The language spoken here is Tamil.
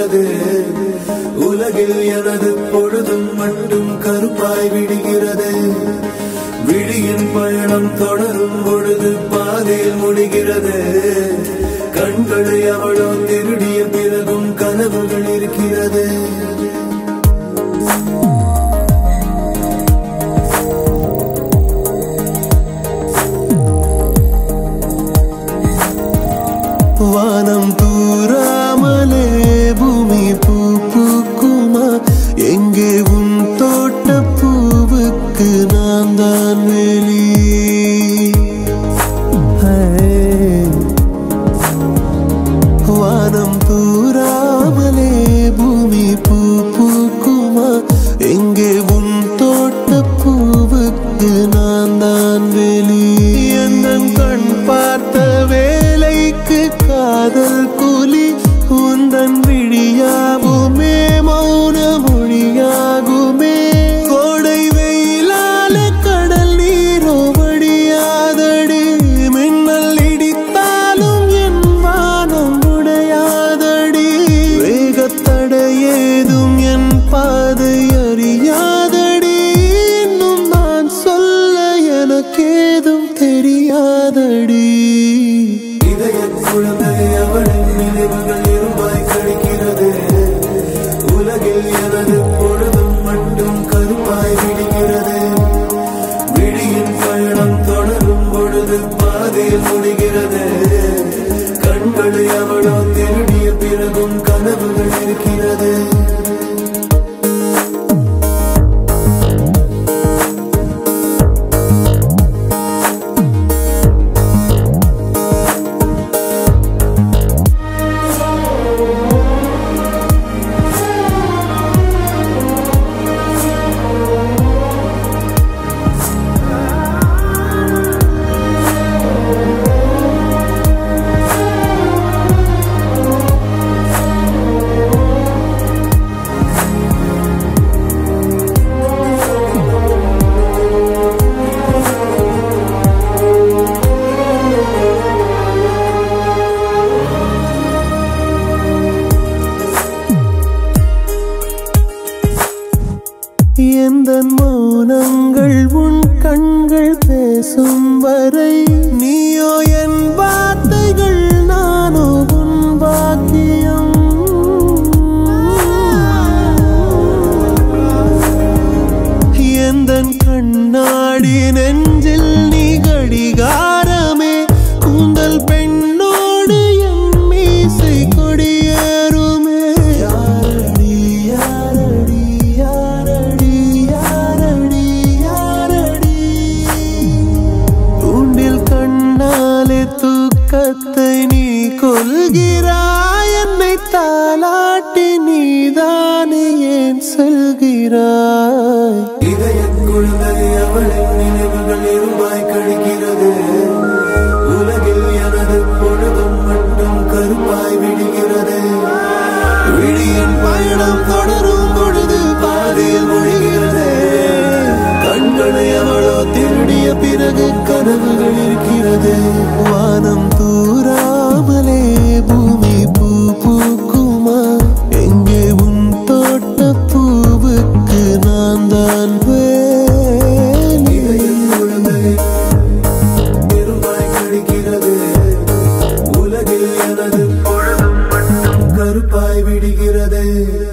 கடிகிறது உலகில் எனது பொழுதும் மட்டும் கருப்பாய் விடுகிறது விழியின் பயணம் தொடரும் பொழுது பாதையில் முடிகிறது கண்களை அவளோ திருடிய பிறகும் கனவுகள் இருக்கிறது வானம் தூராமலே பூமி பூ பூக்குமா எங்கே உன் தோட்ட பூவுக்கு நான் தான் வெளி வானம் தூராமலே பூமி பூ பூக்குமா எங்கே உன் தோட்ட பூவுக்கு நான் தான் வெளி எந்தன் கண் பார்த்த வேலைக்கு காதல் கூலி உந்தன் விழியாகுமே மௌன மொழியாகுமே கோடை வெயிலால கடல் நீரோ வடியாதடி மின்னல் இடித்தாலும் என் வானம் உடையாதடி வேகத்தடை ஏதும் என் பாதை அறியாதடி இன்னும் நான் சொல்ல எனக்கேதும் தெரியாதடி இதய குழந்தை அவளின் நினைவுகள் இருபாய் கழிக்கிறது உலகில் எனது பொழுதும் மட்டும் கருப்பாய் விடுகிறது விழியின் பயணம் தொடரும் பொழுது பாதையில் முடிகிறது கண்களை அவளோ திருடிய பிறகும் கனவுகள் இருக்கிறது எந்த மௌனங்கள் உன் கண்கள் பேசும் வரை நீயோ என் வார்த்தைகள் நானோ உன் வாக்கியம் எந்த கண்ணாடி நெஞ்சில் நீ கடிகாரமே கூந்தல் பெண்ணோடு என் மீசை கொடியேறுமே யாரடி யாரடி யாரடி யாரடி யாரடி தூண்டில் கண்ணாலே தூக்கத்தை நீ கொள்கிறாய் என்னை தாலாட்டி நீதானே ஏன் செல்கிறாய் இதய குழந்தை அவளின் நினைவுகள் இருபாய் கழிக்கிறது உலகில் எனது பொழுதும் மட்டும் கருப்பாய் விடுகிறது விழியின் பயணம் தொடரும் பொழுது பாதையில் மொழிகிறது கண்களை அவளோ திருடிய பிறகு கனவுகள் இருக்கிறது வானம் தூராமலே பூமி பூ பூக்குமா எங்கே உன் தோட்ட பூவுக்கு நான் தான் வேலி பெருமாய் கழிக்கிறது உலகில் எனது பொழுதும் மட்டும் கருப்பாய் விடுகிறது